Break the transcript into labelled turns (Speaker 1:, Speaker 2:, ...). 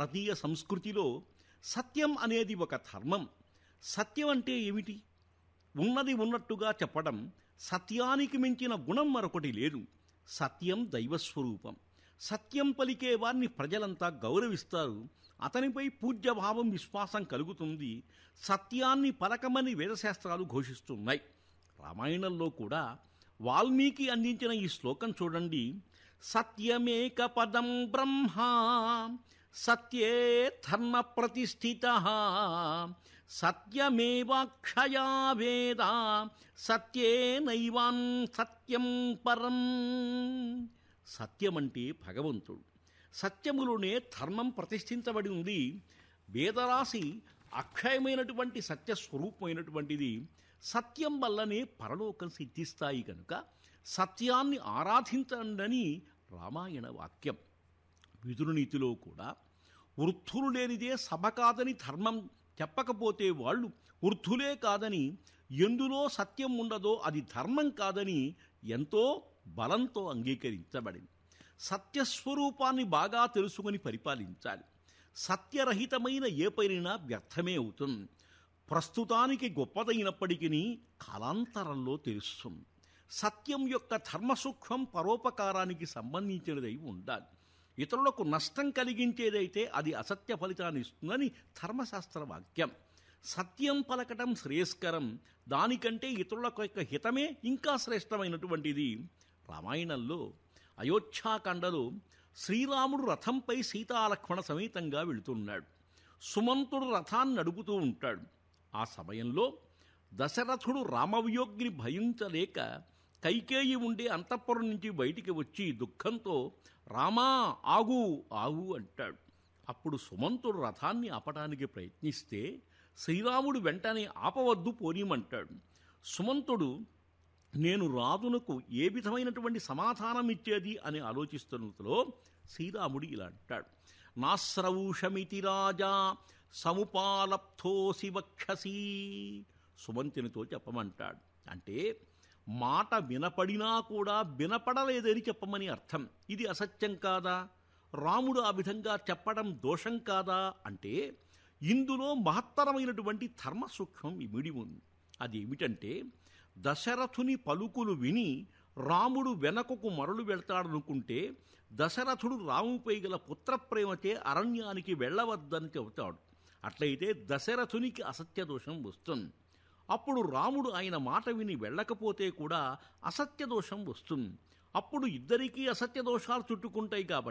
Speaker 1: భారతీయ సంస్కృతిలో సత్యం అనేది ఒక ధర్మం సత్యం అంటే ఏమిటి ఉన్నది ఉన్నట్టుగా చెప్పడం సత్యానికి మించిన గుణం మరొకటి లేదు సత్యం దైవస్వరూపం సత్యం పలికే వారిని ప్రజలంతా గౌరవిస్తారు అతనిపై పూజ్యభావం విశ్వాసం కలుగుతుంది సత్యాన్ని పలకమని వేదశాస్త్రాలు ఘోషిస్తున్నాయి రామాయణంలో కూడా వాల్మీకి అందించిన ఈ శ్లోకం చూడండి సత్యమేక పదం బ్రహ్మ సత్యే ధర్మ ప్రతిష్ఠిత సత్యమేవాక్షయా వేద సత్యే నైవాన్ సత్యం పరం సత్యమంటే భగవంతుడు సత్యములోనే ధర్మం ప్రతిష్ఠించబడి ఉంది వేదరాశి అక్షయమైనటువంటి సత్యస్వరూపమైనటువంటిది సత్యం వల్లనే పరలోకం సిద్ధిస్తాయి కనుక సత్యాన్ని ఆరాధించండని రామాయణ వాక్యం విదురునీతిలో కూడా వృద్ధులు లేనిదే సభ కాదని ధర్మం చెప్పకపోతే వాళ్ళు వృద్ధులే కాదని ఎందులో సత్యం ఉండదో అది ధర్మం కాదని ఎంతో బలంతో అంగీకరించబడింది సత్యస్వరూపాన్ని బాగా తెలుసుకుని పరిపాలించాలి సత్యరహితమైన ఏ పైన వ్యర్థమే అవుతుంది ప్రస్తుతానికి గొప్పదైనప్పటికీ కాలాంతరంలో తెలుస్తుంది సత్యం యొక్క ధర్మసూక్ష్మం పరోపకారానికి సంబంధించినదై ఉండాలి ఇతరులకు నష్టం కలిగించేదైతే అది అసత్య ఫలితాన్ని ఇస్తుందని ధర్మశాస్త్ర వాక్యం సత్యం పలకటం శ్రేయస్కరం దానికంటే ఇతరులకు యొక్క హితమే ఇంకా శ్రేష్టమైనటువంటిది రామాయణంలో అయోధ్యాకాండలో శ్రీరాముడు రథంపై సీతాలక్ష్మణ సమేతంగా వెళుతున్నాడు సుమంతుడు రథాన్ని నడుపుతూ ఉంటాడు ఆ సమయంలో దశరథుడు రామవియోగ్ని భయించలేక కైకేయి ఉండే అంతఃపురం నుంచి బయటికి వచ్చి దుఃఖంతో రామా ఆగు ఆగు అంటాడు అప్పుడు సుమంతుడు రథాన్ని ఆపడానికి ప్రయత్నిస్తే శ్రీరాముడు వెంటనే ఆపవద్దు పోనీమంటాడు సుమంతుడు నేను రాజునకు ఏ విధమైనటువంటి సమాధానం ఇచ్చేది అని ఆలోచిస్తున్నలో శ్రీరాముడు ఇలా అంటాడు నాశ్రౌషమితి రాజా సముపాలప్థోసి వక్షసి సుమంతునితో చెప్పమంటాడు అంటే మాట వినపడినా కూడా వినపడలేదని చెప్పమని అర్థం ఇది అసత్యం కాదా రాముడు ఆ విధంగా చెప్పడం దోషం కాదా అంటే ఇందులో మహత్తరమైనటువంటి ధర్మ సూక్ష్మం ఇమిడి ఉంది అది ఏమిటంటే దశరథుని పలుకులు విని రాముడు వెనకకు మరలు వెళ్తాడనుకుంటే దశరథుడు రాముపై గల పుత్రప్రేమచే అరణ్యానికి వెళ్ళవద్దని చెబుతాడు అట్లయితే దశరథునికి అసత్య దోషం వస్తుంది అప్పుడు రాముడు ఆయన మాట విని వెళ్ళకపోతే కూడా అసత్య దోషం వస్తుంది అప్పుడు ఇద్దరికీ అసత్య దోషాలు చుట్టుకుంటాయి కాబట్టి